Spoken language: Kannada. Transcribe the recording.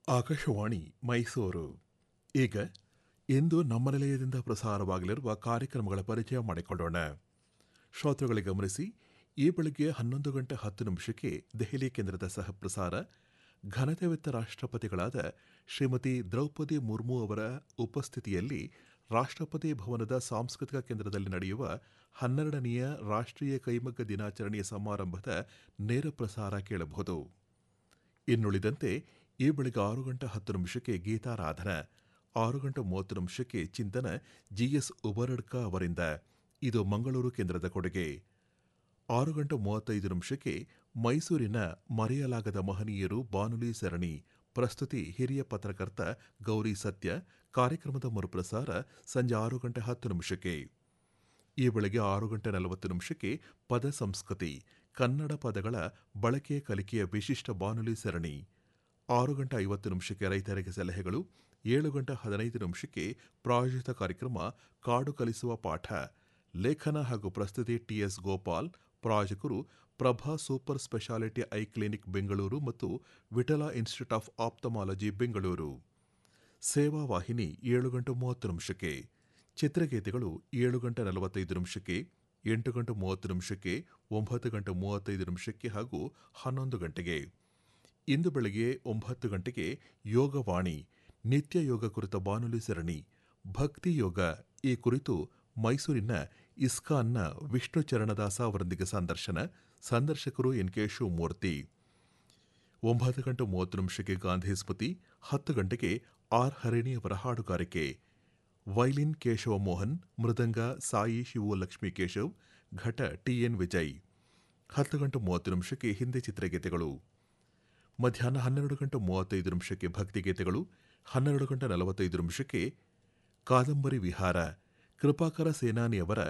ಆಕಾಶವಾಣಿ ಮೈಸೂರು ಈಗ ಇಂದು ನಮ್ಮ ನಿಲಯದಿಂದ ಪ್ರಸಾರವಾಗಲಿರುವ ಕಾರ್ಯಕ್ರಮಗಳ ಪರಿಚಯ ಮಾಡಿಕೊಳ್ಳೋಣ ಶ್ರೋತೃಗಳಿಗೆ ಗಮನಿಸಿ ಈ ಬೆಳಗ್ಗೆ ಹನ್ನೊಂದು ಗಂಟೆ ಹತ್ತು ನಿಮಿಷಕ್ಕೆ ದೆಹಲಿ ಕೇಂದ್ರದ ಸಹ ಪ್ರಸಾರ ಘನತೆವೆತ್ತ ರಾಷ್ಟ್ರಪತಿಗಳಾದ ಶ್ರೀಮತಿ ದ್ರೌಪದಿ ಮುರ್ಮು ಅವರ ಉಪಸ್ಥಿತಿಯಲ್ಲಿ ರಾಷ್ಟ್ರಪತಿ ಭವನದ ಸಾಂಸ್ಕೃತಿಕ ಕೇಂದ್ರದಲ್ಲಿ ನಡೆಯುವ ಹನ್ನೆರಡನೆಯ ರಾಷ್ಟ್ರೀಯ ಕೈಮಗ್ಗ ದಿನಾಚರಣೆಯ ಸಮಾರಂಭದ ನೇರ ಪ್ರಸಾರ ಕೇಳಬಹುದು ಇನ್ನುಳಿದಂತೆ ಈ ಬೆಳಿಗ್ಗೆ ಆರು ಗಂಟೆ ಹತ್ತು ನಿಮಿಷಕ್ಕೆ ಗೀತಾರಾಧನ ಆರು ಗಂಟೆ ಮೂವತ್ತು ನಿಮಿಷಕ್ಕೆ ಚಿಂತನ ಜಿಎಸ್ ಉಬರಡ್ಕ ಅವರಿಂದ ಇದು ಮಂಗಳೂರು ಕೇಂದ್ರದ ಕೊಡುಗೆ ಆರು ಗಂಟೆ ಮೂವತ್ತೈದು ನಿಮಿಷಕ್ಕೆ ಮೈಸೂರಿನ ಮರೆಯಲಾಗದ ಮಹನೀಯರು ಬಾನುಲಿ ಸರಣಿ ಪ್ರಸ್ತುತಿ ಹಿರಿಯ ಪತ್ರಕರ್ತ ಗೌರಿ ಸತ್ಯ ಕಾರ್ಯಕ್ರಮದ ಮರುಪ್ರಸಾರ ಸಂಜೆ ಆರು ಗಂಟೆ ಹತ್ತು ನಿಮಿಷಕ್ಕೆ ಈ ಬೆಳಗ್ಗೆ ಆರು ಗಂಟೆ ನಲವತ್ತು ನಿಮಿಷಕ್ಕೆ ಪದ ಸಂಸ್ಕೃತಿ ಕನ್ನಡ ಪದಗಳ ಬಳಕೆ ಕಲಿಕೆಯ ವಿಶಿಷ್ಟ ಬಾನುಲಿ ಸರಣಿ ಆರು ಗಂಟೆ ಐವತ್ತು ನಿಮಿಷಕ್ಕೆ ರೈತರಿಗೆ ಸಲಹೆಗಳು ಏಳು ಗಂಟೆ ಹದಿನೈದು ನಿಮಿಷಕ್ಕೆ ಪ್ರಾಯೋಜಿತ ಕಾರ್ಯಕ್ರಮ ಕಾಡು ಕಲಿಸುವ ಪಾಠ ಲೇಖನ ಹಾಗೂ ಪ್ರಸ್ತುತಿ ಟಿಎಸ್ ಗೋಪಾಲ್ ಪ್ರಾಯೋಜಕರು Prabha super speciality eye clinic Bengaluru ಮತ್ತು Vittala institute of ophthalmology Bengaluru ಸೇವಾ ವಾಹಿನಿ ಏಳು ಗಂಟೆ ಮೂವತ್ತು ನಿಮಿಷಕ್ಕೆ ಚಿತ್ರಗೀತೆಗಳು ಏಳು ಗಂಟೆ ನಲವತ್ತೈದು ನಿಮಿಷಕ್ಕೆ ಎಂಟು ಗಂಟೆ ಮೂವತ್ತು ನಿಮಿಷಕ್ಕೆ ಒಂಬತ್ತು ಗಂಟೆ ಮೂವತ್ತೈದು ನಿಮಿಷಕ್ಕೆ ಹಾಗೂ ಹನ್ನೊಂದು ಗಂಟೆಗೆ ಇಂದು ಬೆಳಗ್ಗೆ ಒಂಬತ್ತು ಗಂಟೆಗೆ ಯೋಗವಾಣಿ ನಿತ್ಯ ಯೋಗ ಕುರಿತ ಬಾನುಲಿ ಸರಣಿ ಭಕ್ತಿ ಯೋಗ ಈ ಕುರಿತು ಮೈಸೂರಿನ ಇಸ್ಕಾನ್ನ ವಿಷ್ಣು ಚರಣದಾಸ ಅವರೊಂದಿಗೆ ಸಂದರ್ಶನ ಸಂದರ್ಶಕರು ಎನ್ ಕೆ ಶಿವಮೂರ್ತಿ ಒಂಬತ್ತು ಗಂಟೆ ಮೂವತ್ತು ನಿಮಿಷಕ್ಕೆ ಗಾಂಧಿ ಸ್ಮೃತಿ ಹತ್ತು ಗಂಟೆಗೆ ಆರ್ ಹರಿಣಿ ಅವರ ಹಾಡುಗಾರಿಕೆ ವೈಲಿನ್ ಕೇಶವ ಮೋಹನ್ ಮೃದಂಗ ಸಾಯಿ ಶಿವು ಲಕ್ಷ್ಮೀ ಕೇಶವ್ ಘಟ ಟಿಎನ್ ವಿಜಯ್ ಹತ್ತು ಗಂಟೆ ಮೂವತ್ತು ನಿಮಿಷಕ್ಕೆ ಹಿಂದಿ ಚಿತ್ರಗೀತೆಗಳು ಮಧ್ಯಾಹ್ನ ಹನ್ನೆರಡು ಗಂಟೆ ಮೂವತ್ತೈದು ನಿಮಿಷಕ್ಕೆ ಭಕ್ತಿಗೀತೆಗಳು ಹನ್ನೆರಡು ಗಂಟೆ ನಲವತ್ತೈದು ನಿಮಿಷಕ್ಕೆ ಕಾದಂಬರಿ ವಿಹಾರ ಕೃಪಾಕರ ಸೇನಾನಿಯವರ